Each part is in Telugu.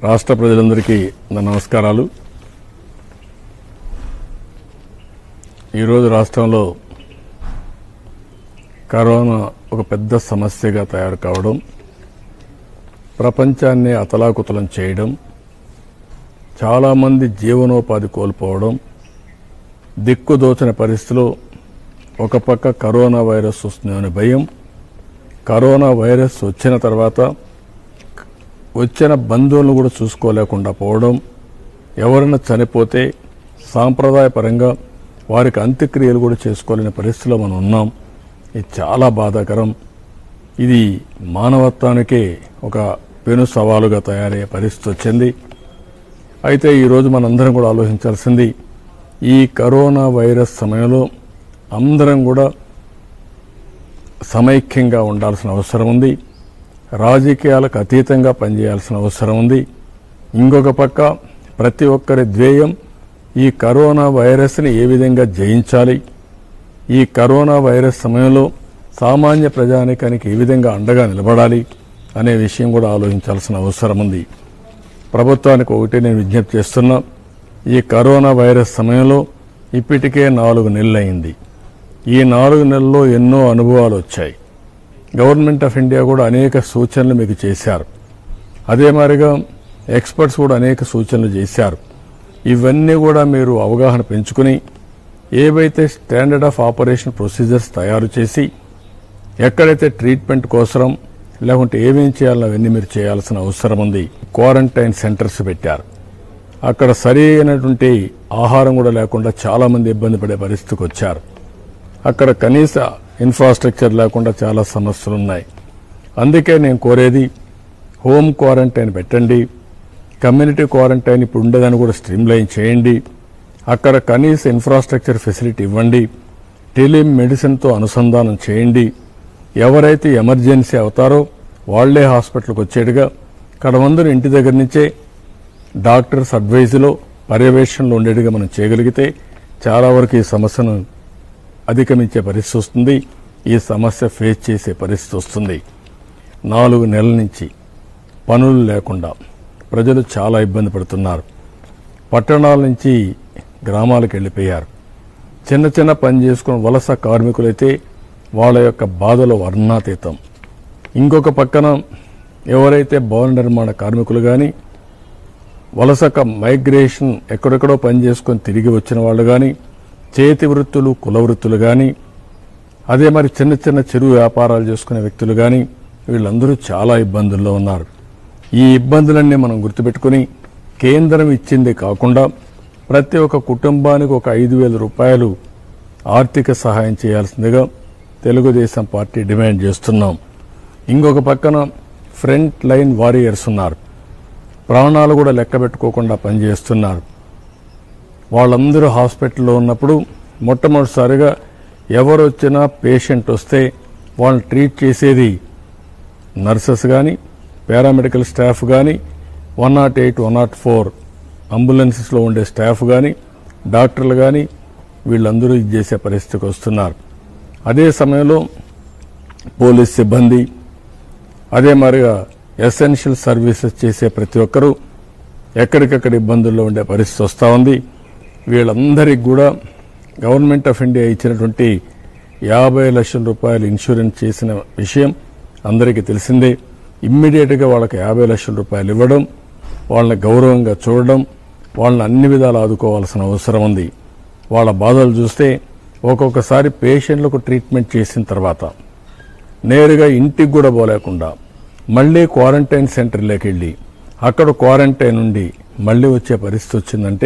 రాష్ట్ర ప్రజలందరికీ నా నమస్కారాలు ఈరోజు రాష్ట్రంలో కరోనా ఒక పెద్ద సమస్యగా తయారు కావడం ప్రపంచాన్ని అతలాకుతలం చేయడం చాలామంది జీవనోపాధి కోల్పోవడం దిక్కుదోచిన పరిస్థితిలో ఒక పక్క కరోనా వైరస్ వస్తుందనే భయం కరోనా వైరస్ వచ్చిన తర్వాత వచ్చిన బంధువులను కూడా చూసుకోలేకుండా పోవడం ఎవరైనా చనిపోతే సాంప్రదాయపరంగా వారికి అంత్యక్రియలు కూడా చేసుకోలేని పరిస్థితిలో మనం ఉన్నాం ఇది చాలా బాధాకరం ఇది మానవత్వానికే ఒక పెను సవాలుగా తయారయ్యే పరిస్థితి వచ్చింది అయితే ఈరోజు మనందరం కూడా ఆలోచించాల్సింది ఈ కరోనా వైరస్ సమయంలో అందరం కూడా సమైక్యంగా ఉండాల్సిన అవసరం ఉంది రాజకీయాలకు అతీతంగా పనిచేయాల్సిన అవసరం ఉంది ఇంకొక పక్క ప్రతి ఒక్కరి ధ్యేయం ఈ కరోనా వైరస్ని ఏ విధంగా జయించాలి ఈ కరోనా వైరస్ సమయంలో సామాన్య ప్రజానికానికి ఏ విధంగా అండగా నిలబడాలి అనే విషయం కూడా ఆలోచించాల్సిన అవసరం ఉంది ప్రభుత్వానికి ఒకటి నేను విజ్ఞప్తి చేస్తున్నా ఈ కరోనా వైరస్ సమయంలో ఇప్పటికే నాలుగు నెలలైంది ఈ నాలుగు నెలల్లో ఎన్నో అనుభవాలు వచ్చాయి గవర్నమెంట్ ఆఫ్ ఇండియా కూడా అనేక సూచనలు మీకు చేశారు అదే మాదిరిగా ఎక్స్పర్ట్స్ కూడా అనేక సూచనలు చేశారు ఇవన్నీ కూడా మీరు అవగాహన పెంచుకుని ఏవైతే స్టాండర్డ్ ఆఫ్ ఆపరేషన్ ప్రొసీజర్స్ తయారు చేసి ఎక్కడైతే ట్రీట్మెంట్ కోసం లేకుంటే ఏమేం చేయాలో అవన్నీ మీరు చేయాల్సిన అవసరం ఉంది క్వారంటైన్ సెంటర్స్ పెట్టారు అక్కడ సరి అయినటువంటి ఆహారం కూడా లేకుండా చాలా మంది ఇబ్బంది పడే పరిస్థితికి వచ్చారు అక్కడ కనీస ఇన్ఫ్రాస్ట్రక్చర్ లేకుండా చాలా సమస్యలు ఉన్నాయి అందుకే నేను కోరేది హోమ్ క్వారంటైన్ పెట్టండి కమ్యూనిటీ క్వారంటైన్ ఇప్పుడు ఉండేదాన్ని కూడా స్ట్రీమ్లైన్ చేయండి అక్కడ కనీస ఇన్ఫ్రాస్ట్రక్చర్ ఫెసిలిటీ ఇవ్వండి టెలిమెడిసిన్తో అనుసంధానం చేయండి ఎవరైతే ఎమర్జెన్సీ అవుతారో వాళ్లే హాస్పిటల్కి వచ్చేట్టుగా అక్కడ మందులు ఇంటి దగ్గర నుంచే డాక్టర్స్ అడ్వైజ్లో పర్యవేక్షణలో ఉండేట్టుగా మనం చేయగలిగితే చాలా వరకు ఈ సమస్యను అధిగమించే పరిస్థితి వస్తుంది ఈ సమస్య ఫేస్ చేసే పరిస్థితి వస్తుంది నాలుగు నెలల నుంచి పనులు లేకుండా ప్రజలు చాలా ఇబ్బంది పడుతున్నారు పట్టణాల నుంచి గ్రామాలకు వెళ్ళిపోయారు చిన్న చిన్న పని చేసుకుని వలస కార్మికులైతే వాళ్ళ యొక్క బాధలు వర్ణాతీతం ఇంకొక పక్కన ఎవరైతే భవన నిర్మాణ కార్మికులు కానీ వలసక మైగ్రేషన్ ఎక్కడెక్కడో పని చేసుకొని తిరిగి వచ్చిన వాళ్ళు కానీ చేతి వృత్తులు కుల వృత్తులు కానీ అదే మరి చిన్న చిన్న చెరువు వ్యాపారాలు చేసుకునే వ్యక్తులు కానీ వీళ్ళందరూ చాలా ఇబ్బందుల్లో ఉన్నారు ఈ ఇబ్బందులన్నీ మనం గుర్తుపెట్టుకుని కేంద్రం ఇచ్చింది కాకుండా ప్రతి ఒక్క కుటుంబానికి ఒక ఐదు వేల రూపాయలు ఆర్థిక సహాయం చేయాల్సిందిగా తెలుగుదేశం పార్టీ డిమాండ్ చేస్తున్నాం ఇంకొక పక్కన ఫ్రంట్ లైన్ వారియర్స్ ఉన్నారు ప్రాణాలు కూడా లెక్క పెట్టుకోకుండా పనిచేస్తున్నారు వాళ్ళందరూ హాస్పిటల్లో ఉన్నప్పుడు మొట్టమొదటిసారిగా ఎవరు వచ్చినా పేషెంట్ వస్తే వాళ్ళని ట్రీట్ చేసేది నర్సెస్ కానీ పారామెడికల్ స్టాఫ్ కానీ one not eight one not four అంబులెన్సెస్లో ఉండే స్టాఫ్ కానీ డాక్టర్లు కానీ వీళ్ళందరూ ఇది చేసే పరిస్థితికి వస్తున్నారు అదే సమయంలో పోలీస్ సిబ్బంది అదే మరిగా ఎసెన్షియల్ సర్వీసెస్ చేసే ప్రతి ఒక్కరూ ఎక్కడికక్కడ ఇబ్బందుల్లో ఉండే పరిస్థితి వస్తూ ఉంది వీళ్ళందరికీ కూడా గవర్నమెంట్ ఆఫ్ ఇండియా ఇచ్చినటువంటి యాభై లక్షల రూపాయలు ఇన్సూరెన్స్ చేసిన విషయం అందరికీ తెలిసిందే ఇమ్మీడియట్గా వాళ్ళకి యాభై లక్షల రూపాయలు ఇవ్వడం వాళ్ళని గౌరవంగా చూడడం వాళ్ళని అన్ని విధాలు ఆదుకోవాల్సిన అవసరం ఉంది వాళ్ళ బాధలు చూస్తే ఒక్కొక్కసారి పేషెంట్లకు ట్రీట్మెంట్ చేసిన తర్వాత నేరుగా ఇంటికి కూడా పోలేకుండా మళ్ళీ క్వారంటైన్ సెంటర్లోకి వెళ్ళి అక్కడ క్వారంటైన్ ఉండి మళ్ళీ వచ్చే పరిస్థితి వచ్చిందంటే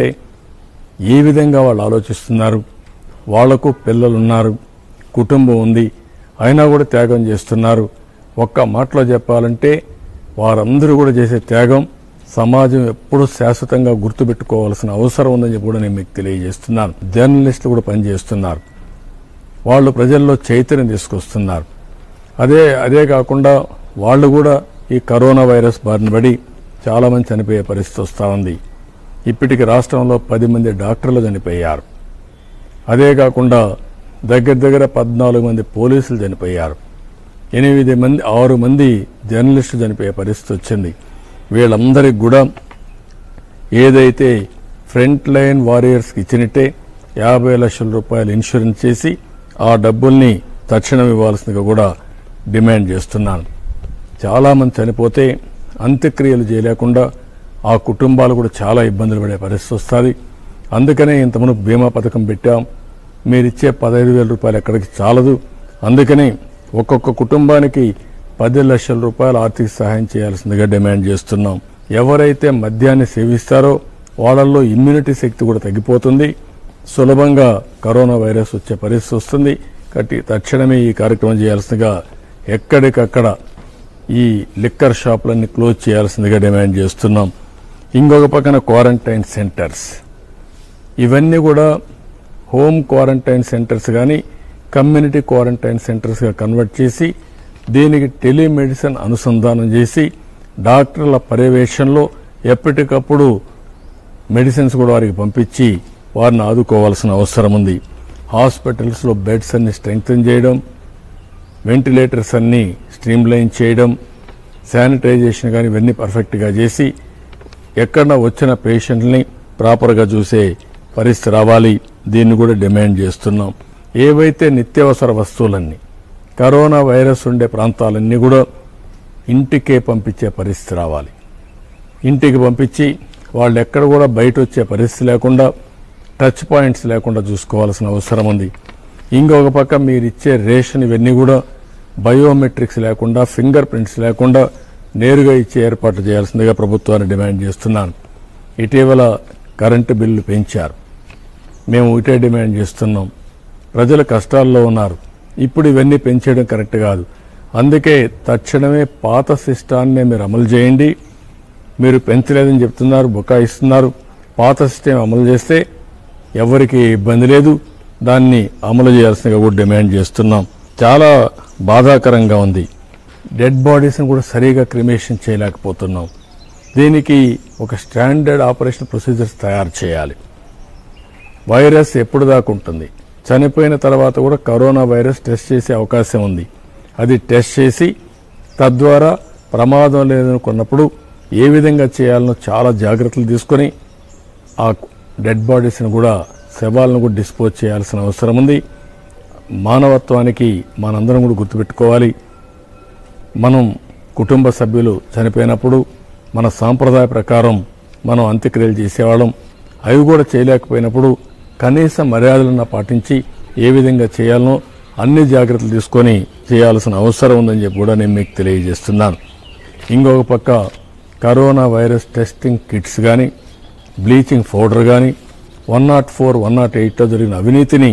ఏ విధంగా వాళ్ళు ఆలోచిస్తున్నారు వాళ్లకు పిల్లలున్నారు కుటుంబం ఉంది అయినా కూడా త్యాగం చేస్తున్నారు ఒక్క మాటలో చెప్పాలంటే వారందరూ కూడా చేసే త్యాగం సమాజం ఎప్పుడూ శాశ్వతంగా గుర్తుపెట్టుకోవాల్సిన అవసరం ఉందని చెప్పి కూడా నేను మీకు తెలియజేస్తున్నాను జర్నలిస్టులు కూడా పనిచేస్తున్నారు వాళ్ళు ప్రజల్లో చైతన్యం తీసుకొస్తున్నారు అదే అదే కాకుండా వాళ్ళు కూడా ఈ కరోనా వైరస్ బారిన పడి చాలా మంది చనిపోయే పరిస్థితి వస్తూ ఉంది ఇప్పటికి రాష్ట్రంలో పది మంది డాక్టర్లు చనిపోయారు అదే కాకుండా దగ్గర దగ్గర పద్నాలుగు మంది పోలీసులు చనిపోయారు ఎనిమిది మంది ఆరు మంది జర్నలిస్టులు చనిపోయే పరిస్థితి వచ్చింది వీళ్ళందరికీ కూడా ఏదైతే ఫ్రంట్ లైన్ వారియర్స్కి ఇచ్చినట్టే యాభై లక్షల రూపాయలు ఇన్సూరెన్స్ చేసి ఆ డబ్బుల్ని తక్షణం ఇవ్వాల్సిందిగా కూడా డిమాండ్ చేస్తున్నాను చాలామంది చనిపోతే అంత్యక్రియలు చేయలేకుండా ఆ కుటుంబాలు కూడా చాలా ఇబ్బందులు పడే పరిస్థితి వస్తుంది అందుకనే ఇంతకుముందు బీమా పథకం పెట్టాం మీరిచ్చే పదహైదు వేల రూపాయలు ఎక్కడికి చాలదు అందుకని ఒక్కొక్క కుటుంబానికి పది లక్షల రూపాయలు ఆర్థిక సహాయం చేయాల్సిందిగా డిమాండ్ చేస్తున్నాం ఎవరైతే మద్యాన్ని సేవిస్తారో వాళ్ళల్లో ఇమ్యూనిటీ శక్తి కూడా తగ్గిపోతుంది సులభంగా కరోనా వైరస్ వచ్చే పరిస్థితి వస్తుంది కాబట్టి తక్షణమే ఈ కార్యక్రమం చేయాల్సిందిగా ఎక్కడికక్కడ ఈ లిక్కర్ షాపులన్నీ క్లోజ్ చేయాల్సిందిగా డిమాండ్ చేస్తున్నాం ఇంకొక పక్కన క్వారంటైన్ సెంటర్స్ ఇవన్నీ కూడా హోమ్ క్వారంటైన్ సెంటర్స్ కానీ కమ్యూనిటీ క్వారంటైన్ సెంటర్స్గా కన్వర్ట్ చేసి దీనికి టెలిమెడిసిన్ అనుసంధానం చేసి డాక్టర్ల పర్యవేక్షణలో ఎప్పటికప్పుడు మెడిసిన్స్ కూడా వారికి పంపించి వారిని ఆదుకోవాల్సిన అవసరం ఉంది హాస్పిటల్స్లో బెడ్స్ అన్ని స్ట్రెంగ్తన్ చేయడం వెంటిలేటర్స్ అన్ని స్ట్రీమ్లైన్ చేయడం శానిటైజేషన్ కానీ ఇవన్నీ పర్ఫెక్ట్గా చేసి ఎక్కడ వచ్చిన పేషెంట్ని ప్రాపర్గా చూసే పరిస్థితి రావాలి దీన్ని కూడా డిమాండ్ చేస్తున్నాం ఏవైతే నిత్యావసర వస్తువులన్నీ కరోనా వైరస్ ఉండే ప్రాంతాలన్నీ కూడా ఇంటికే పంపించే పరిస్థితి రావాలి ఇంటికి పంపించి వాళ్ళు ఎక్కడ కూడా బయట వచ్చే పరిస్థితి లేకుండా టచ్ పాయింట్స్ లేకుండా చూసుకోవాల్సిన అవసరం ఉంది ఇంకొక పక్క మీరు ఇచ్చే రేషన్ ఇవన్నీ కూడా బయోమెట్రిక్స్ లేకుండా ఫింగర్ ప్రింట్స్ లేకుండా నేరుగా ఇచ్చే ఏర్పాట్లు చేయాల్సిందిగా ప్రభుత్వాన్ని డిమాండ్ చేస్తున్నాను ఇటీవల కరెంటు బిల్లు పెంచారు మేము ఇటే డిమాండ్ చేస్తున్నాం ప్రజలు కష్టాల్లో ఉన్నారు ఇప్పుడు ఇవన్నీ పెంచేయడం కరెక్ట్ కాదు అందుకే తక్షణమే పాత సిస్టాన్ని మీరు అమలు చేయండి మీరు పెంచలేదని చెప్తున్నారు బుకాయిస్తున్నారు పాత సిస్టమ్ అమలు చేస్తే ఎవరికి ఇబ్బంది లేదు దాన్ని అమలు చేయాల్సిందిగా కూడా డిమాండ్ చేస్తున్నాం చాలా బాధాకరంగా ఉంది డెడ్ బాడీస్ని కూడా సరిగా క్రిమేషన్ చేయలేకపోతున్నాం దీనికి ఒక స్టాండర్డ్ ఆపరేషన్ ప్రొసీజర్స్ తయారు చేయాలి వైరస్ ఎప్పుడు దాకా ఉంటుంది చనిపోయిన తర్వాత కూడా కరోనా వైరస్ టెస్ట్ చేసే అవకాశం ఉంది అది టెస్ట్ చేసి తద్వారా ప్రమాదం లేదనుకున్నప్పుడు ఏ విధంగా చేయాలనో చాలా జాగ్రత్తలు తీసుకొని ఆ డెడ్ బాడీస్ని కూడా శవాలను కూడా డిస్పోజ్ చేయాల్సిన అవసరం ఉంది మానవత్వానికి మనందరం కూడా గుర్తుపెట్టుకోవాలి మనం కుటుంబ సభ్యులు చనిపోయినప్పుడు మన సాంప్రదాయ ప్రకారం మనం అంత్యక్రియలు చేసేవాళ్ళం అవి కూడా చేయలేకపోయినప్పుడు కనీస మర్యాదలను పాటించి ఏ విధంగా చేయాలనో అన్ని జాగ్రత్తలు తీసుకొని చేయాల్సిన అవసరం ఉందని చెప్పి కూడా నేను మీకు తెలియజేస్తున్నాను ఇంకొక పక్క కరోనా వైరస్ టెస్టింగ్ కిట్స్ కానీ బ్లీచింగ్ పౌడర్ కానీ one not four one not ఎయిట్లో జరిగిన అవినీతిని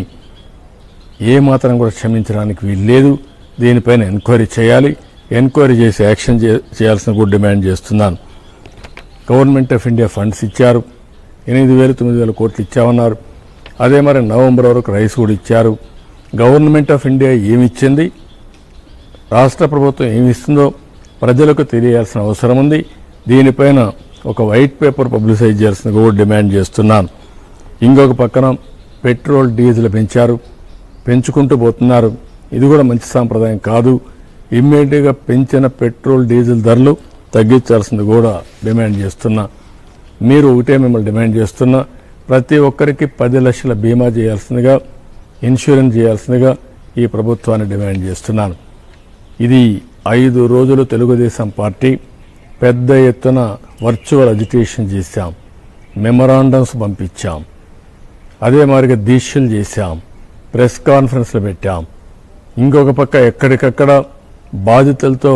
ఏ మాత్రం కూడా క్షమించడానికి వీలు లేదు దీనిపైన ఎంక్వైరీ చేయాలి ఎంక్వైరీ చేసి యాక్షన్ చే- చేయాల్సిన కూడా డిమాండ్ చేస్తున్నాను గవర్నమెంట్ ఆఫ్ ఇండియా ఫండ్స్ ఇచ్చారు ఎనిమిది వేలు తొమ్మిది వేల కోట్లు ఇచ్చామన్నారు అదే మరి నవంబర్ వరకు రైస్ కూడా ఇచ్చారు గవర్నమెంట్ ఆఫ్ ఇండియా ఏమి ఇచ్చింది రాష్ట్ర ప్రభుత్వం ఏమి ఇస్తుందో ప్రజలకు తెలియాల్సిన అవసరం ఉంది దీనిపైన ఒక వైట్ పేపర్ పబ్లిసైజ్ చేయాల్సిన కూడా డిమాండ్ చేస్తున్నాను ఇంకొక పక్కన పెట్రోల్ డీజిల్ పెంచారు పెంచుకుంటూ పోతున్నారు ఇది కూడా మంచి సాంప్రదాయం కాదు ఇమ్మీడియట్గా పెంచిన పెట్రోల్ డీజిల్ ధరలు తగ్గించాల్సింది కూడా డిమాండ్ చేస్తున్నా మీరు ఒకటే మిమ్మల్ని డిమాండ్ చేస్తున్నా ప్రతి ఒక్కరికి పది లక్షల బీమా చేయాల్సిందిగా ఇన్సూరెన్స్ చేయాల్సిందిగా ఈ ప్రభుత్వాన్ని డిమాండ్ చేస్తున్నాను ఇది ఐదు రోజులు తెలుగుదేశం పార్టీ పెద్ద ఎత్తున వర్చువల్ అజిటేషన్ చేశాం మెమరాండమ్స్ పంపించాం అదే మాదిరిగా దీక్షలు చేశాం ప్రెస్ కాన్ఫరెన్స్లు పెట్టాం ఇంకొక పక్క ఎక్కడికక్కడ బాధితులతో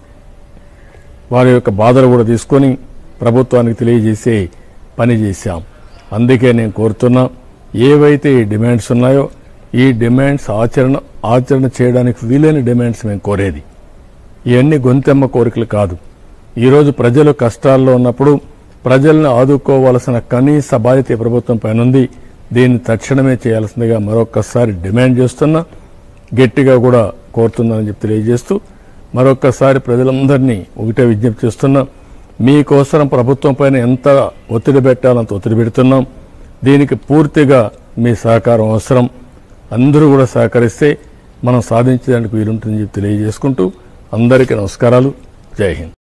వారి యొక్క బాధలు కూడా తీసుకొని ప్రభుత్వానికి తెలియజేసే పని చేశాం అందుకే నేను కోరుతున్నా ఏవైతే ఈ డిమాండ్స్ ఉన్నాయో ఈ డిమాండ్స్ ఆచరణ ఆచరణ చేయడానికి వీలైన డిమాండ్స్ మేము కోరేది ఇవన్నీ గొంతెమ్మ కోరికలు కాదు ఈరోజు ప్రజలు కష్టాల్లో ఉన్నప్పుడు ప్రజల్ని ఆదుకోవాల్సిన కనీస బాధ్యత ఈ ప్రభుత్వం పైన ఉంది దీన్ని తక్షణమే చేయాల్సిందిగా మరొక్కసారి డిమాండ్ చేస్తున్నా గట్టిగా కూడా కోరుతున్నానని చెప్పి తెలియజేస్తూ మరొక్కసారి ప్రజలందరినీ ఒకటే విజ్ఞప్తి చేస్తున్నా మీకోసం ప్రభుత్వం పైన ఎంత ఒత్తిడి పెట్టాలంత ఒత్తిడి పెడుతున్నాం దీనికి పూర్తిగా మీ సహకారం అవసరం అందరూ కూడా సహకరిస్తే మనం సాధించడానికి వీలుంటుందని చెప్పి తెలియజేసుకుంటూ అందరికీ నమస్కారాలు జై హింద్